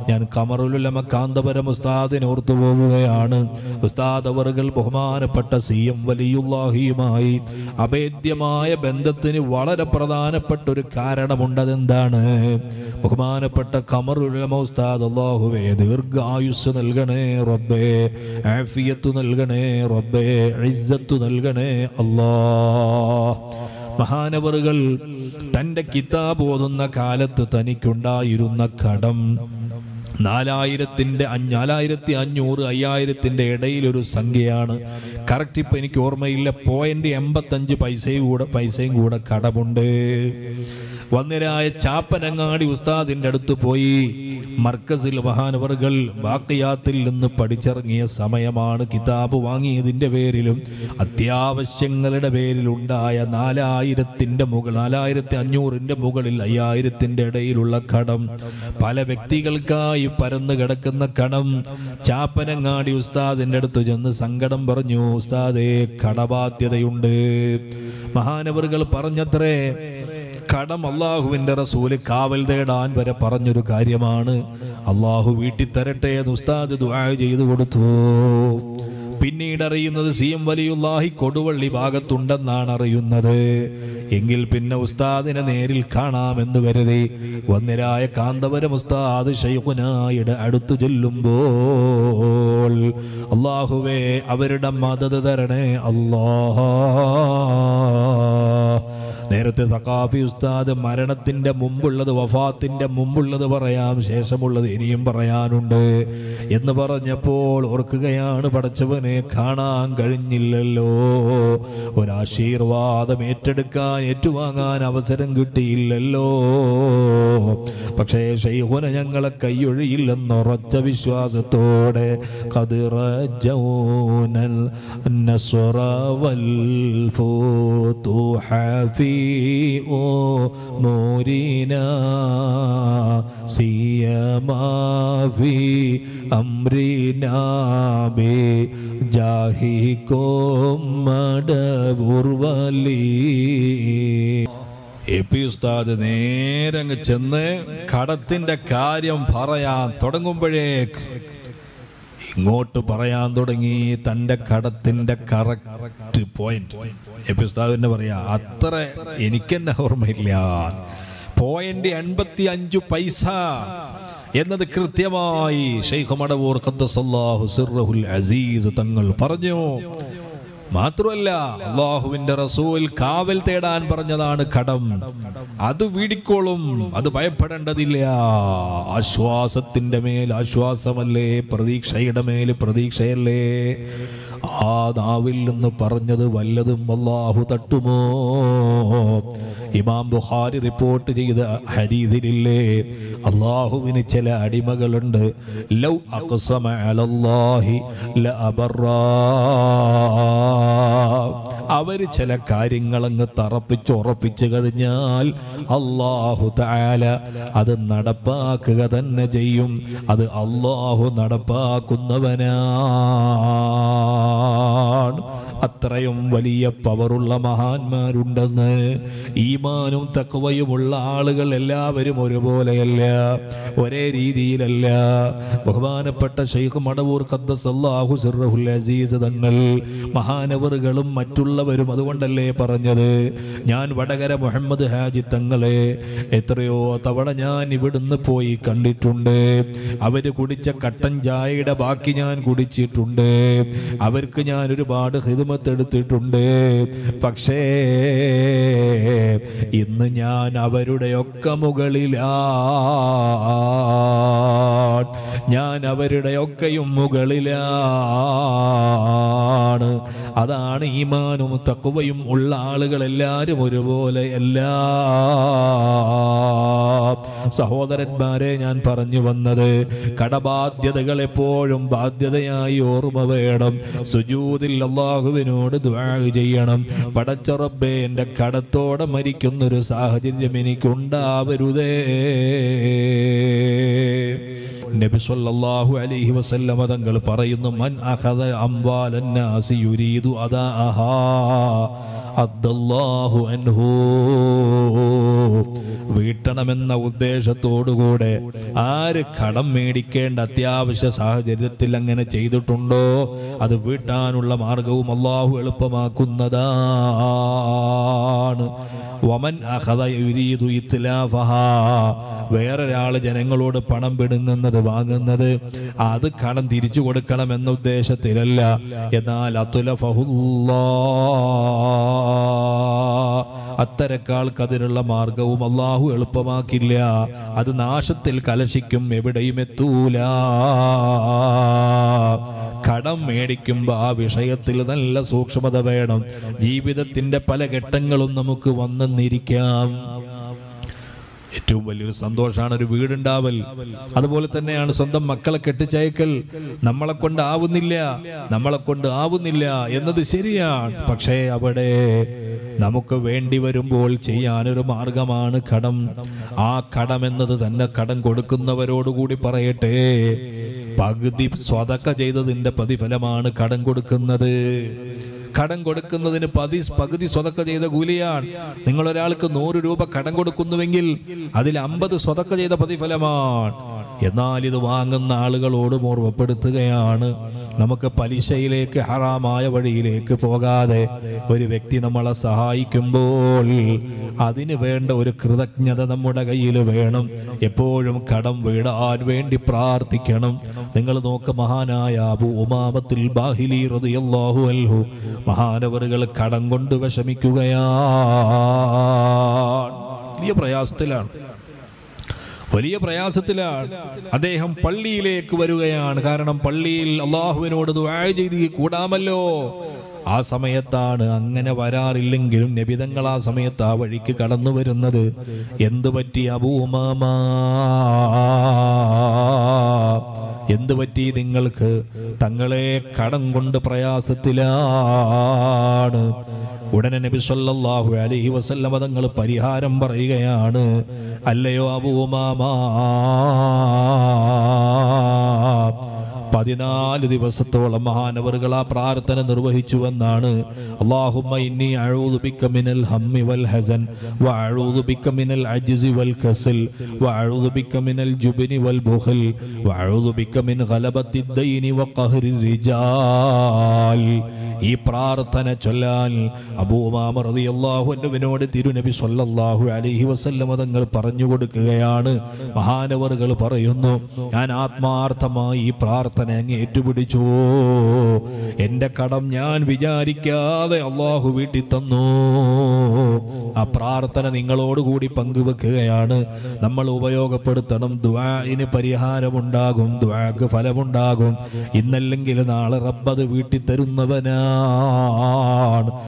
ഞാൻ കമറുലുലമ കാന്തപുരം ഉസ്താദിനെ ഓർത്തു പോവുകയാണ് ഉസ്താദ് അവറുകൾ ബഹുമാനപ്പെട്ട സി എം വലിയുല്ലാഹിയുമായി അഭേദ്യമായ ബന്ധത്തിന് വളരെ പ്രധാനപ്പെട്ട ഒരു കാരണമുണ്ട് അതെന്താണ് ബഹുമാനപ്പെട്ട കമറുലമ ഉസ്താദ് അള്ളാഹുവേ ദീർഘായുസ് നൽകണേ റബ്ബേ ആഫിയത്ത് നൽകണേ റബ്ബേ ഇസ്സത്ത് നൽകണേ അല്ലാ മഹാനവറുകൾ തൻ്റെ കിതാബ് ഓതുന്ന കാലത്ത് തനിക്കുണ്ടായിരുന്ന കടം നാലായിരത്തിൻ്റെ അഞ്ഞ് നാലായിരത്തി അഞ്ഞൂറ് അയ്യായിരത്തിൻ്റെ ഇടയിൽ ഒരു സംഖ്യയാണ് കറക്റ്റ് ഇപ്പം എനിക്ക് ഓർമ്മയില്ല പോയിന്റ് എൺപത്തഞ്ച് പൈസയും കൂടെ പൈസയും കൂടെ കടമുണ്ട് വന്നിരായ ചാപ്പനങ്ങാടി ഉസ്താദിൻ്റെ അടുത്ത് പോയി മർക്കസിൽ മഹാനവറുകൾ ബാക്കിയാത്തിൽ നിന്ന് പഠിച്ചിറങ്ങിയ സമയമാണ് കിതാബ് വാങ്ങിയതിൻ്റെ പേരിലും അത്യാവശ്യങ്ങളുടെ പേരിലുണ്ടായ നാലായിരത്തിൻ്റെ മുകൾ നാലായിരത്തി അഞ്ഞൂറിൻ്റെ മുകളിൽ അയ്യായിരത്തിൻ്റെ ഇടയിലുള്ള കടം പല വ്യക്തികൾക്കായി പരന്നു കിടക്കുന്ന കടം ചാപ്പനങ്ങാടി ഉസ്താദിൻ്റെ അടുത്ത് ചെന്ന് സങ്കടം പറഞ്ഞു ഉസ്താദേ കടബാധ്യതയുണ്ട് മഹാനവറുകൾ പറഞ്ഞത്രേ കടം അള്ളാഹുവിന്റെ റസൂല് കാവൽ തേടാൻ വരെ പറഞ്ഞൊരു കാര്യമാണ് അള്ളാഹു വീട്ടിൽ തരട്ടെ എന്ന് ഉസ്താദ് ദുആ ചെയ്തു കൊടുത്തു പിന്നീട് അറിയുന്നത് സി എം വലിയുല്ലാഹി കൊടുവള്ളി ഭാഗത്തുണ്ടെന്നാണ് അറിയുന്നത് എങ്കിൽ പിന്നെ ഉസ്താദിനെ നേരിൽ കാണാമെന്ന് കരുതി വന്നിരായ കാന്തപുരം ഉസ്താദ് ഷെയ്ഖുനായുടെ അടുത്തു ചെല്ലുമ്പോൾ അള്ളാഹുവേ അവരുടെ മദത് തരണേ അല്ലാ നേരത്തെ സഖാഫി ഉസ്താദ് മരണത്തിന്റെ മുമ്പുള്ളത് വഫാത്തിന്റെ മുമ്പുള്ളത് പറയാം ശേഷമുള്ളത് ഇനിയും പറയാനുണ്ട് എന്ന് പറഞ്ഞപ്പോൾ ഓർക്കുകയാണ് പടച്ചവനെ കാണാൻ കഴിഞ്ഞില്ലല്ലോ ഒരാശീർവാദം ഏറ്റെടുക്കാൻ ഏറ്റുവാങ്ങാൻ അവസരം കിട്ടിയില്ലല്ലോ പക്ഷേ ഷെയ്ഹുന ഞങ്ങളെ കൈയൊഴിയില്ലെന്നുറച്ച വിശ്വാസത്തോടെ കതിറജൗനൽ നസ്റ വൽ ഫൂതുഹ ഫീ أمورنا سيما في أمرنا بجاهكم مدبر ولي എ പി ഉസ്താദ് നേരെ അങ്ങ് ചെന്ന് കടത്തിന്റെ കാര്യം പറയാൻ തുടങ്ങുമ്പോഴേക്ക് ഇങ്ങോട്ട് പറയാൻ തുടങ്ങി തൻ്റെ കടത്തിന്റെ കറക്റ്റ് പോയിന്റ് എ പി ഉസ്താദിനെ പറയാ അത്ര എനിക്കെന്നെ ഓർമ്മയില്ല പോയിന്റ് എൺപത്തി അഞ്ചു പൈസ എന്നത് കൃത്യമായി ഷെയ്ഖ് മടവൂർ ഖദ്ദസല്ലാഹു സിർറഹുൽ അസീസ് തങ്ങൾ പറഞ്ഞു മാത്രമല്ല അള്ളാഹുവിന്റെ റസൂൽ കാവൽ തേടാൻ പറഞ്ഞതാണ് കടം അത് വീടിക്കോളും അത് ഭയപ്പെടേണ്ടതില്ല ആശ്വാസത്തിന്റെ മേൽ ആശ്വാസമല്ലേ പ്രതീക്ഷയുടെ മേൽ പ്രതീക്ഷയല്ലേ ആ നാവിൽ നിന്ന് പറഞ്ഞത് വല്ലതും അള്ളാഹു തട്ടുമോ ഇമാം ബുഖാരി റിപ്പോർട്ട് ചെയ്ത ഹരീതിലില്ലേ അള്ളാഹുവിന് ചില അടിമകളുണ്ട് ലൗ അഖ്സമ അലല്ലാഹി ലഅബറാ അവര് ചില കാര്യങ്ങൾ അങ്ങ് തറപ്പിച്ച് ഉറപ്പിച്ചു കഴിഞ്ഞാൽ അള്ളാഹു താല അത് നടപ്പാക്കുക തന്നെ ചെയ്യും അത് അള്ളാഹു നടപ്പാക്കുന്നവനാണ് അത്രയും വലിയ പവറുള്ള മഹാന്മാരുണ്ടെന്ന് ഈമാനും തക്കവയുമുള്ള ആളുകൾ എല്ലാവരും ഒരുപോലെയല്ല ഒരേ രീതിയിലല്ല ബഹുമാനപ്പെട്ട ഷെയ്ഖ് മടവൂർ ഖദ്ദസല്ലാഹു സിർറഹുൽ അസീസ് തങ്ങൾ മഹാനവറുകളും മറ്റുള്ളവരും അതുകൊണ്ടല്ലേ പറഞ്ഞത് ഞാൻ വടകര മുഹമ്മദ് ഹാജി തങ്ങളെ എത്രയോ തവണ ഞാൻ ഇവിടുന്ന് പോയി കണ്ടിട്ടുണ്ട് അവര് കുടിച്ച കട്ടൻ ചായയുടെ ബാക്കി ഞാൻ കുടിച്ചിട്ടുണ്ട് അവർക്ക് ഞാൻ ഒരുപാട് ഹിദ്മത്ത് എടുത്തിട്ടുണ്ട് പക്ഷേ ഇന്ന് ഞാൻ അവരുടെയൊക്കെ മുകളിലാ ഞാൻ അവരുടെയൊക്കെയും മുകളിലാണ് അതാണ് ഈമാനും തക്കുവയും ഉള്ള ആളുകൾ എല്ലാവരും ഒരുപോലെ എല്ലാ സഹോദരന്മാരെ ഞാൻ പറഞ്ഞു വന്നത് കടബാധ്യതകൾ എപ്പോഴും ബാധ്യതയായി ഓർമ്മ വേണം സുജൂതിൽ അള്ളാഹുവിനോട് ദ്വാ ചെയ്യണം പടച്ചറബേ എൻ്റെ കടത്തോടെ മരിക്കുന്നൊരു സാഹചര്യം എനിക്കുണ്ടാവരുതേ നബി സല്ലല്ലാഹു അലൈഹി വസല്ലമ തങ്ങൾ പറയുന്നു മൻ അഖദ അംവാലൻ നാസി യുരീദു അദാഅഹാ അദ്ദല്ലാഹു അൻഹു വീട്ടണമെന്ന ഉദ്ദേശത്തോടുകൂടെ ആര് കടം മേടിക്കേണ്ട അത്യാവശ്യ സാഹചര്യത്തിൽ അങ്ങനെ ചെയ്തിട്ടുണ്ടോ അത് വീട്ടാനുള്ള മാർഗവും അള്ളാഹു എളുപ്പമാക്കുന്നതാണ് വമൻ അഖദ യുരീദു ഇത്ലാഫഹാ വേറൊരാൾ ജനങ്ങളോട് പണം പിടുങ്ങുന്നത് വാങ്ങുന്നത് അത് കടം തിരിച്ചു കൊടുക്കണം എന്ന ഉദ്ദേശത്തിലല്ല എന്നാൽ അതുലഫഹുല്ലാ അത്തരക്കാൾക്ക് അതിനുള്ള മാർഗവും അള്ളാഹു എളുപ്പമാക്കില്ല അത് നാശത്തിൽ കലശിക്കും എവിടെയും എത്തൂല കടം മേടിക്കുമ്പോൾ ആ വിഷയത്തിൽ നല്ല സൂക്ഷ്മത വേണം ജീവിതത്തിന്റെ പല ഘട്ടങ്ങളും നമുക്ക് വന്നെന്നിരിക്കാം ഏറ്റവും വലിയൊരു സന്തോഷമാണ് ഒരു വീടുണ്ടാവൽ അതുപോലെ തന്നെയാണ് സ്വന്തം മക്കളെ കെട്ടിച്ചയക്കൽ നമ്മളെ കൊണ്ട് ആവുന്നില്ല നമ്മളെ കൊണ്ട് ആവുന്നില്ല എന്നത് ശരിയാണ് പക്ഷേ അവിടെ നമുക്ക് വേണ്ടി വരുമ്പോൾ ചെയ്യാനൊരു മാർഗമാണ് കടം ആ കടം എന്നത് തന്നെ കടം കൊടുക്കുന്നവരോടുകൂടി പറയട്ടെ പകുതി സ്വതക്ക ചെയ്തതിന്റെ പ്രതിഫലമാണ് കടം കൊടുക്കുന്നത് കടം കൊടുക്കുന്നതിന് പതി പകുതി സ്വതക്ക ചെയ്ത കൂലിയാണ് നിങ്ങൾ ഒരാൾക്ക് നൂറ് രൂപ കടം കൊടുക്കുന്നുവെങ്കിൽ അതിൽ അമ്പത് സ്വതക്ക ചെയ്ത പ്രതിഫലമാണ് എന്നാൽ ഇത് വാങ്ങുന്ന ആളുകളോട് ഓർമ്മപ്പെടുത്തുകയാണ് നമുക്ക് പലിശയിലേക്ക് ഹറാമായ വഴിയിലേക്ക് പോകാതെ ഒരു വ്യക്തി നമ്മളെ സഹായിക്കുമ്പോൾ അതിന് വേണ്ട ഒരു കൃതജ്ഞത നമ്മുടെ കയ്യിൽ വേണം എപ്പോഴും കടം വീടാൻ വേണ്ടി പ്രാർത്ഥിക്കണം നിങ്ങൾ നോക്ക് മഹാനായ അബു ഉമാമത്തുൽ ബാഹിലി റളിയല്ലാഹു അൻഹു മഹാനവറുകൾ കടം കൊണ്ട് വിഷമിക്കുകയാണ് വലിയ പ്രയാസത്തിലാണ് വലിയ പ്രയാസത്തിലാണ് അദ്ദേഹം പള്ളിയിലേക്ക് വരികയാണ് കാരണം പള്ളിയിൽ അള്ളാഹുവിനോട് ദുആ ചെയ്ത് കൂടാമല്ലോ ആ സമയത്താണ് അങ്ങനെ വരാറില്ലെങ്കിലും നബിതങ്ങൾ ആ സമയത്ത് ആ വഴിക്ക് കടന്നു വരുന്നത് എന്തു പറ്റി അബൂമാമാ എന്തു പറ്റി നിങ്ങൾക്ക് തങ്ങളെ കടം കൊണ്ട് പ്രയാസത്തിലാണ് ഉടനെ നബി സല്ലല്ലാഹു അലൈഹി വസല്ലമ തങ്ങൾ പരിഹാരം പറയുകയാണ് അല്ലയോ അബൂമാമാ പതിനാല് ദിവസത്തോളം മഹാനവറുകൾ ആ പ്രാർത്ഥന നിർവഹിച്ചുവെന്നാണ് അല്ലാഹുമ്മ ഇന്നി അഊദു ബിക മിനൽ ഹമ്മി വൽ ഹസൻ വഅഊദു ബിക മിനൽ അജ്സി വൽ കസൽ വഅഊദു ബിക മിനൽ ജുബ്നി വൽ ബുഖൽ വഅഊദു ബിക മിൻ ഗലബത്തി ദൈനി വഖഹരി റിജാൽ ഈ പ്രാർത്ഥന ചൊല്ലാൻ അബൂ ഉമാമ റളിയല്ലാഹു അൻഹുവിനോട് തിരുനബി സ്വല്ലല്ലാഹു അലൈഹി വസല്ലമ തങ്ങൾ പറഞ്ഞു കൊടുക്കുകയാണ് മഹാനവറുകൾ പറയുന്നു ഞാൻ ആത്മാർത്ഥമായി ഈ പ്രാർത്ഥന അങ്ങ് ഏറ്റുപിടിച്ചു എൻ്റെ കടം ഞാൻ വിചാരിക്കാതെ അള്ളാഹു വീട്ടിൽ തന്നു ആ പ്രാർത്ഥന നിങ്ങളോടുകൂടി പങ്കുവെക്കുകയാണ് നമ്മൾ ഉപയോഗപ്പെടുത്തണം ദ്വാന് പരിഹാരമുണ്ടാകും ദ്വാക്ക് ഫലമുണ്ടാകും ഇന്നല്ലെങ്കിൽ നാളെ റബ്ബത് വീട്ടിൽ തരുന്നവനാണ്